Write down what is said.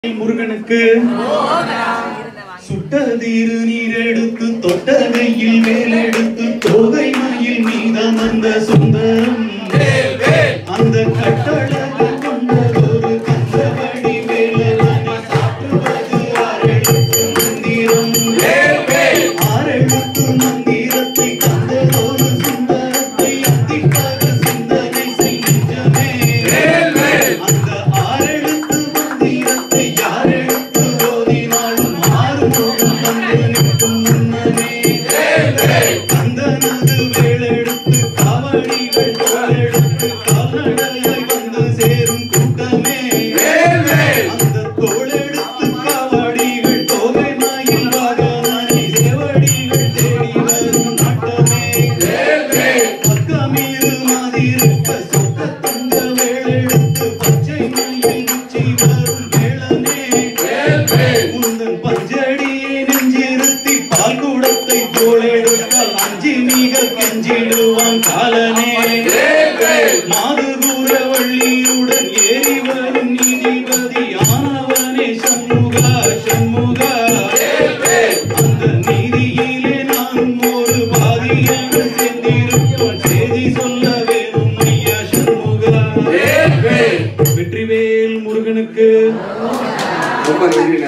முருகனுக்கு சுட்டதீரு நீர் எடுத்து தொட்டகையில் வேலெடுத்து தோகை மயில் மீதமர்ந்த சுந்தரம் அந்த கட்டழகு கொண்டதொரு கந்தவடி வேலனை சாற்றுவது ஆறெழுத்து மந்திரம் ஆறெழுத்து மந்திரத்தை கந்ததொரு சுந்தரத்தை அத்திக்காக சிந்தனை செய்கின்றமே அந்த ஆறெழுத்து மந்திரத்தை யாரெழுத்து ஓதினாலும் ஆறுமுகம் வந்து நிற்கும் முன்னமே கந்தனது வேலெடுத்து காவடிகள் தோளெடுத்து கால்நடையாய் வந்து சேரும் கூட்டமே அந்த தோளெடுத்து காவடிகள் தோகை மயில் வாகனனை சேவடிகள் தேடி வரும் நாட்டமே பக்கமீது மாதிருக்க சொக்க தங்க வேலெடுத்து பச்சை மயில் உச்சி வரும் வேளனே உந்தன் பஞ்சடியை நெஞ்சிருத்தி பால் குடத்தை தோளெடுத்தால் அஞ்சி மிக கெஞ்சிடுவான் காலனே மாதுகூர வள்ளியுடன் ஏறி வரும் நீதிபதி ஆனவனே சண்முகா சண்முகா அந்த நீதியிலே நானும் ஒரு பாதியாக சென்றிருப்போம் செய்தி சொல்ல வேணும் ஐயா சண்முகா வெற்றிவேல் முருகனுக்கு ரொம்ப நன்றி